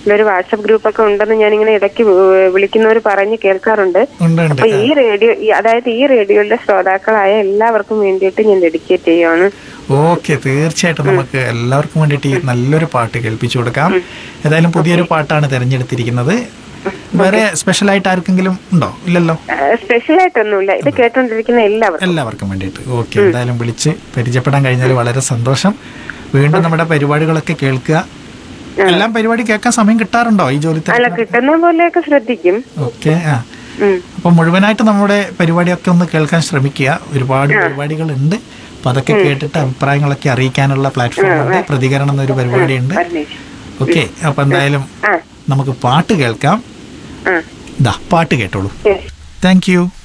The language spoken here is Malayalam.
ഒരു വാട്സപ്പ് ഗ്രൂപ്പ് ഒക്കെ ഉണ്ടെന്ന് ഞാൻ ഇങ്ങനെ ഇടയ്ക്ക് വി- വിളിക്കുന്നവർ പറഞ്ഞ് കേൾക്കാറുണ്ട് ഉണ്ട് ഉണ്ട് അപ്പൊ ഈ റേഡിയോ ഈ- അതായത് ഈ റേഡിയോയുടെ ശ്രോതാക്കളായ എല്ലാവർക്കും വേണ്ടിയിട്ട് ഞാൻ ഡെഡിക്കേറ്റ് ചെയ്യുവാണ് ഓക്കെ തീർച്ചയായിട്ടും നമുക്ക് എല്ലാവർക്കും വേണ്ടിയിട്ട് ഈ നല്ലൊരു പാട്ട് കേൾപ്പിച്ചു കൊടുക്കാം ഏതായാലും പുതിയൊരു പാട്ടാണ് തിരഞ്ഞെടുത്തിരിക്കുന്നത് വേറെ സ്പെഷ്യൽ ആയിട്ട് ആർക്കെങ്കിലും ഉണ്ടോ ഇല്ലല്ലോ സ്പെഷ്യൽ ആയിട്ടൊന്നുമില്ല ഇത് കേട്ടോണ്ടിരിക്കുന്ന എല്ലാവർക്കും എല്ലാവർക്കും വേണ്ടിയിട്ട് ഓക്കെ എന്തായാലും വിളിച്ച് പരിചയപ്പെടാൻ കഴിഞ്ഞാൽ വളരെ സന്തോഷം വീണ്ടും നമ്മുടെ പരിപാടികളൊക്കെ കേൾക്കുക എല്ലാം പരിപാടി കേൾക്കാൻ സമയം കിട്ടാറുണ്ടോ ഈ ജോലി അല്ല കിട്ടുന്ന പോലെയൊക്കെ ശ്രദ്ധിക്കും ഓക്കെ ആ ഉം. അപ്പൊ മുഴുവനായിട്ട് നമ്മുടെ പരിപാടിയൊക്കെ ഒന്ന് കേൾക്കാൻ ശ്രമിക്കുക ഒരുപാട് പരിപാടികളുണ്ട് അപ്പൊ അതൊക്കെ കേട്ടിട്ട് അഭിപ്രായങ്ങളൊക്കെ അറിയിക്കാനുള്ള പ്ലാറ്റ്ഫോം ഉണ്ട് പ്രതികരണം എന്നൊരു പരിപാടിയുണ്ട് പറഞ്ഞേച്ചു. ഓക്കെ അപ്പൊ എന്തായാലും ആ നമുക്ക് പാട്ട് കേൾക്കാം ആ ഇതാ പാട്ട് കേട്ടോളൂ ശരി താങ്ക് യു